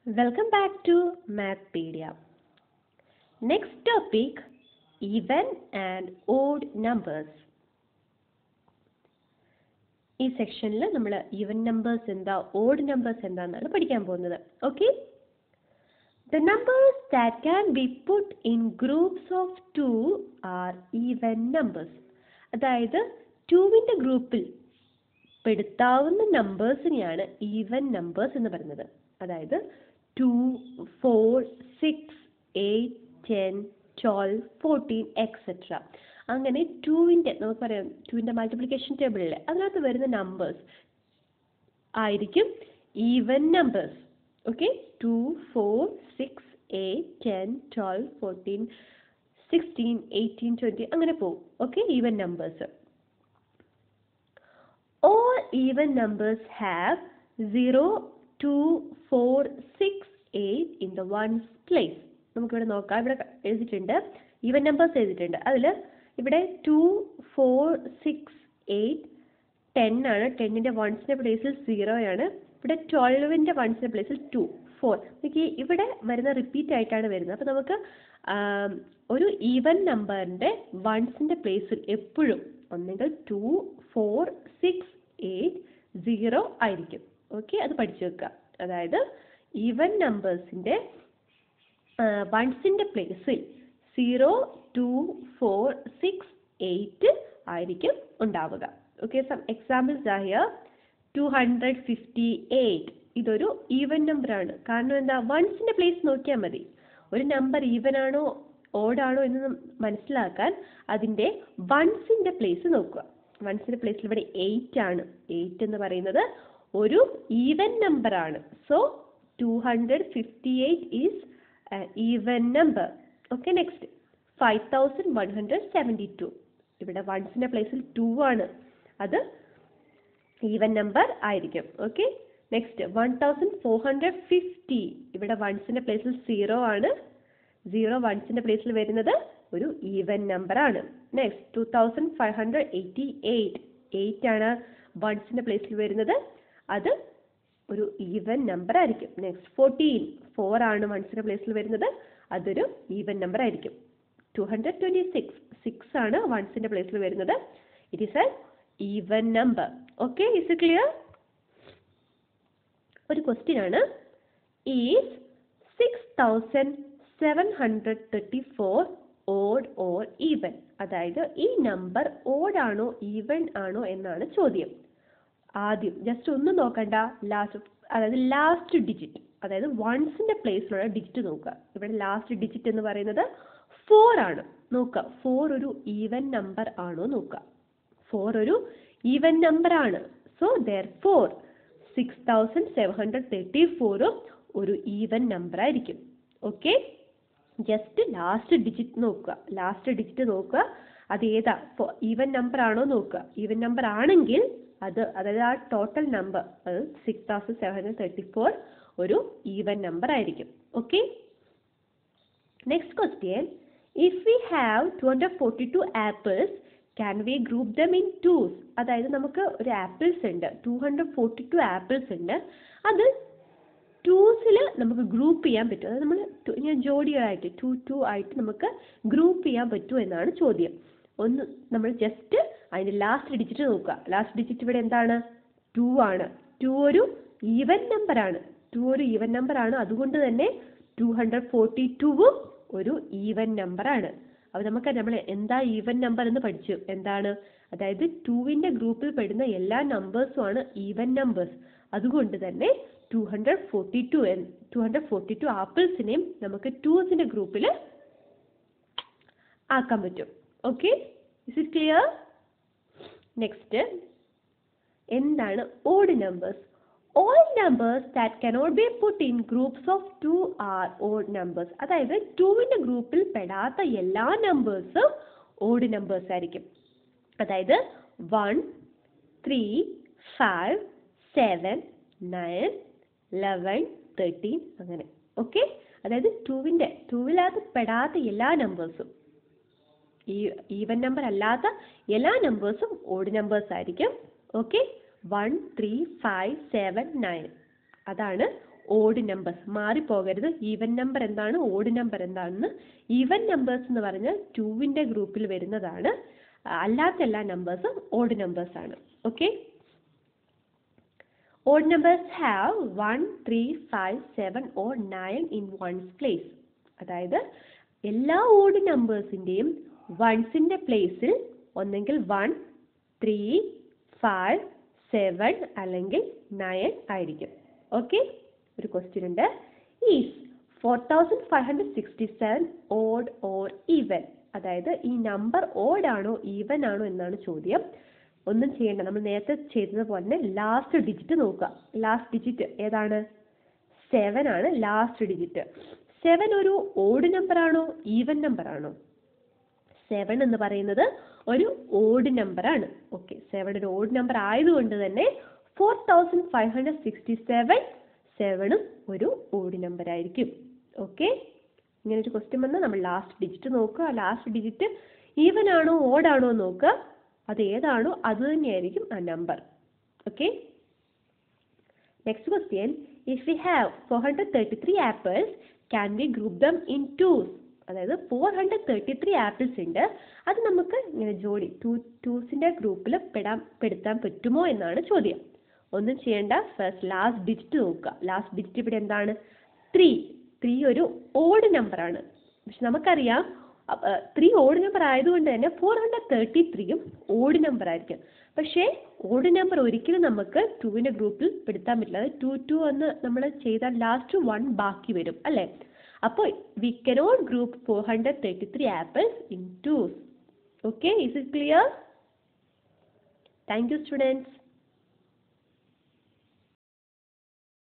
Welcome back to Mathpedia. Next topic even and odd numbers. ഈ സെക്ഷനിൽ നമ്മൾ even numbers എന്താ ഓഡ് നമ്പേഴ്സ് എന്താന്നാണ് പഠിക്കാൻ പോകുന്നത് okay the numbers that can be put in groups of two are even numbers അതായത് ടുവിൻ്റെ ഗ്രൂപ്പിൽ പെടുത്താവുന്ന നമ്പേഴ്സിനെയാണ് ഈവൻ നമ്പേഴ്സ് എന്ന് പറയുന്നത് അതായത് two four six eight ten twelve fourteen etcetera അങ്ങനെ ടുവിൻ്റെ നമുക്ക് പറയാം ടുവിൻ്റെ മൾട്ടിപ്ലിക്കേഷൻ ടേബിളിൽ അതിനകത്ത് വരുന്ന നമ്പേഴ്സ് ആയിരിക്കും even numbers okay two four six eight ten twelve fourteen sixteen eighteen twenty അങ്ങനെ പോകും okay even numbers all even numbers have 0, 2, 4, 6, 8 in the ones place. നമുക്കിവിടെ നോക്കാം ഇവിടെ എഴുതിയിട്ടുണ്ട് ഈവൻ നമ്പേഴ്സ് എഴുതിയിട്ടുണ്ട് അതിൽ ഇവിടെ two four six eight ten ആണ് ടെന്നിൻ്റെ വൺസിൻ്റെ പ്ലേസിൽ സീറോ ആണ് ഇവിടെ ട്വൽവിൻ്റെ വൺസിൻ്റെ പ്ലേസിൽ ടു ഫോർ നോക്കി ഇവിടെ വരുന്ന റിപ്പീറ്റ് ആയിട്ടാണ് വരുന്നത് അപ്പോൾ നമുക്ക് ആം, ഒരു ഈവൻ നമ്പറിൻ്റെ വൺസിൻ്റെ പ്ലേസിൽ എപ്പോഴും ഒന്നെങ്കിൽ two four six eight zero ആയിരിക്കും ഓക്കെ അത് പഠിച്ചു വെക്കുക അതായത് ഈവൻ നമ്പേഴ്സിൻ്റെ വൺസിൻ്റെ പ്ലേസിൽ zero two four six eight ആയിരിക്കും ഉണ്ടാവുക ഓക്കെ സം എക്സാമ്പിൾസ് ആയ ടു ഹൺഡ്രഡ് ഫിഫ്റ്റി എയ്റ്റ് ഇതൊരു ഈവൻ നമ്പറാണ് കാരണം എന്താ വൺസിൻ്റെ പ്ലേസ് നോക്കിയാൽ മതി ഒരു നമ്പർ ഈവൻ ആണോ ഓഡ് ആണോ എന്ന് നം- മനസ്സിലാക്കാൻ അതിൻ്റെ വൺസിൻ്റെ പ്ലേസ് നോക്കുക വൺസിൻ്റെ പ്ലേസിൽ ഇവിടെ എയ്റ്റ് ആണ് എയ്റ്റ് എന്ന് പറയുന്നത് ഒരു ഈവൻ നമ്പർ ആണ് so two hundred fifty eight is even number okay next five thousand one hundred seventy two ഇവിടെ വൺസിൻ്റെ പ്ലേസിൽ ടു ആണ് അത് ഈവൻ നമ്പർ ആയിരിക്കും okay next one thousand four hundred fifty ഇവിടെ വൺസിൻ്റെ പ്ലേസിൽ സീറോ ആണ് സീറോ വൺസിൻ്റെ പ്ലേസിൽ വരുന്നത് ഒരു ഈവൻ നമ്പർ ആണ് next two thousand five hundred eighty eight eight ആണ് വൺസിൻ്റെ പ്ലേസിൽ വരുന്നത് അത് ഒരു ഈവൻ നമ്പർ ആയിരിക്കും നെക്സ്റ്റ് ഫോർട്ടീൻ ഫോർ ആണ് വൺസിൻ്റെ പ്ലേസിൽ വരുന്നത് അതൊരു ഈവൻ നമ്പർ ആയിരിക്കും two hundred twenty six six ആണ് വൺസിൻ്റെ പ്ലേസിൽ വരുന്നത് it is a even number okay is clear ഒരു ക്വസ്റ്റ്യൻ ആണ് is six thousand seven hundred thirty four odd or even അതായത് ഈ നമ്പർ ഓഡ് ആണോ ഈവൻ ആണോ എന്നാണ് ചോദ്യം ആദ്യം ജസ്റ്റ് ഒന്നും നോക്കണ്ട ലാസ്റ്റ് അതായത് ലാസ്റ്റ് ഡിജിറ്റ് അതായത് വൺസിന്റെ പ്ലേസിലുള്ള ഡിജിറ്റ് നോക്കുക ഇവിടെ ലാസ്റ്റ് ഡിജിറ്റ് എന്ന് പറയുന്നത് ഫോർ ആണ് നോക്കുക ഫോർ ഒരു ഈവൻ നമ്പർ ആണോ നോക്കുക ഫോർ ഒരു ഈവൻ നമ്പർ ആണ് so there four six thousand seven hundred thirty ഫോറും ഒരു ഈവൻ നമ്പർ ആയിരിക്കും ഓക്കെ ജസ്റ്റ് ലാസ്റ്റ് ഡിജിറ്റ് നോക്കുക ലാസ്റ്റ് ഡിജിറ്റ് നോക്കുക അത് ഏതാ ഈവൻ നമ്പർ ആണോ നോക്കുക ഈവൻ നമ്പർ ആണെങ്കിൽ അത് അതായത് ആ ടോട്ടൽ നമ്പർ അത് six thousand seven hundred thirty four ഒരു ഈവൻ നമ്പർ ആയിരിക്കും okay next question if we have two hundred forty two apples can we group them in twos അതായത് നമുക്ക് ഒരു ആപ്പിൾസ് ഉണ്ട് two hundred forty two apples ഉണ്ട് അത് ടൂസിൽ നമുക്ക് group ചെയ്യാൻ പറ്റും അതായത് നമ്മൾ ഇങ്ങനെ ജോഡികളായിട്ട് ടു ടു ആയിട്ട് നമുക്ക് ഗ്രൂപ്പ് ചെയ്യാൻ പറ്റുമോ എന്നാണ് ചോദ്യം ഒന്ന് നമ്മൾ ജസ്റ്റ് അതിൻ്റെ ലാസ്റ്റ് ഡിജിറ്റ് നോക്കുക ലാസ്റ്റ് ഡിജിറ്റ് ഇവിടെ എന്താണ് ടു ആണ് ടു ഒരു ഈവൻ നമ്പർ ആണ് ടു ഒരു ഈവൻ നമ്പർ ആണ് അതുകൊണ്ട് തന്നെ ടു ഹൺഡ്രഡ് ഫോർട്ടി ടുവും ഒരു ഈവൻ നമ്പർ ആണ് അപ്പോൾ നമുക്ക് നമ്മൾ എന്താ ഈവൻ നമ്പർ എന്ന് പഠിച്ചു എന്താണ് അതായത് ടുവിൻ്റെ ഗ്രൂപ്പിൽ പെടുന്ന എല്ലാ നമ്പേഴ്സും ആണ് ഈവൻ നമ്പേഴ്സ് അതുകൊണ്ട് തന്നെ two hundred forty two two hundred forty two ആപ്പിൾസിനെയും നമുക്ക് ടൂസിൻ്റെ ഗ്രൂപ്പിൽ ആക്കാൻ പറ്റും okay is it clear next എന്താണ് odd numbers all numbers that cannot be put in groups of two are odd numbers അതായത് ടുവിൻ്റെ ഗ്രൂപ്പിൽ പെടാത്ത എല്ലാ നമ്പേഴ്സും ഓഡ് നമ്പേഴ്സ് ആയിരിക്കും അതായത് one three five seven nine eleven thirteen അങ്ങനെ ഓക്കെ അതായത് ടുവിൻ്റെ ടുവിനകത്ത് പെടാത്ത എല്ലാ നമ്പേഴ്സും ഈ ഈവൻ നമ്പർ അല്ലാത്ത എല്ലാ നമ്പേഴ്സും ഓഡ് നമ്പേഴ്സ് ആയിരിക്കും okay one three five seven nine അതാണ് ഓഡ് നമ്പേഴ്സ് മാറിപ്പോകരുത് ഈവൻ നമ്പർ എന്താണ് ഓഡ് നമ്പർ എന്താണെന്ന് ഈവൻ നമ്പേഴ്സ് എന്ന് പറഞ്ഞാൽ ടുവിൻ്റെ ഗ്രൂപ്പിൽ വരുന്നതാണ് അല്ലാത്ത എല്ലാ നമ്പേഴ്സും ഓഡ് നമ്പേഴ്സ് ആണ് okay Odd numbers have 1, 3, 5, 7 or 9 in one's place. അതായത് എല്ലാ ഓഡ് നമ്പേഴ്സിൻ്റെയും വൺസിൻ്റെ പ്ലേസിൽ ഒന്നെങ്കിൽ വൺ ത്രീ ഫൈവ് സെവൻ അല്ലെങ്കിൽ നയൻ ആയിരിക്കും ഓക്കെ ഒരു ക്വസ്റ്റ്യൻ ഉണ്ട് is four thousand five hundred sixty seven odd or even അതായത് ഈ നമ്പർ ഓഡ് ആണോ ഈവൻ ആണോ എന്നാണ് ചോദ്യം ഒന്നും ചെയ്യേണ്ട നമ്മൾ നേരത്തെ ചെയ്തതുപോലെ തന്നെ ലാസ്റ്റ് ഡിജിറ്റ് നോക്കുക ലാസ്റ്റ് ഡിജിറ്റ് ഏതാണ് സെവൻ ആണ് ലാസ്റ്റ് ഡിജിറ്റ് സെവൻ ഒരു ഓഡ് നമ്പർ ആണോ ഈവൻ നമ്പർ ആണോ സെവൻ എന്ന് പറയുന്നത് ഒരു ഓഡ് നമ്പർ ആണ് ഓക്കെ സെവൻ ഒരു ഓഡ് നമ്പർ ആയതുകൊണ്ട് തന്നെ four thousand five hundred sixty seven സെവനും ഒരു ഓഡ് നമ്പർ ആയിരിക്കും ഓക്കെ ഇങ്ങനെ ഒരു ക്വസ്റ്റ്യൻ വന്നാൽ നമ്മൾ ലാസ്റ്റ് ഡിജിറ്റ് നോക്കുക ലാസ്റ്റ് ഡിജിറ്റ് ഈവൻ ആണോ ഓഡ് ആണോ നോക്കുക അത് ഏതാണോ അത് തന്നെയായിരിക്കും ആ number okay next question if we have four hundred thirty three apples can we group them in twos അതായത് four hundred thirty three apples ഉണ്ട് അത് നമുക്ക് ഇങ്ങനെ ജോഡി ടു ടൂസിൻ്റെ ഗ്രൂപ്പിൽ പെടാൻ പെടുത്താൻ പറ്റുമോ എന്നാണ് ചോദ്യം ഒന്നും ചെയ്യേണ്ട ഫസ്റ്റ് ലാസ്റ്റ് ഡിജിറ്റ് നോക്കുക ലാസ്റ്റ് ഡിജിറ്റ് ഇവിടെ എന്താണ് ത്രീ ത്രീ ഒരു ഓഡ് നമ്പറാണ് പക്ഷെ നമുക്കറിയാം ത്രീ ഓഡ് നമ്പർ ആയതുകൊണ്ട് തന്നെ ഫോർ ഹൺഡ്രഡ് തേർട്ടി ത്രീയും ഓഡ് നമ്പർ ആയിരിക്കും പക്ഷേ ഓഡ് നമ്പർ ഒരിക്കലും നമുക്ക് ടുവിൻ്റെ ഗ്രൂപ്പിൽ പെടുത്താൻ പറ്റില്ല അത് ടു ടു എന്ന് നമ്മൾ ചെയ്താൽ ലാസ്റ്റ് വൺ ബാക്കി വരും അല്ലേ അപ്പോൾ we cannot group four hundred thirty three apples in twos okay is it clear thank you students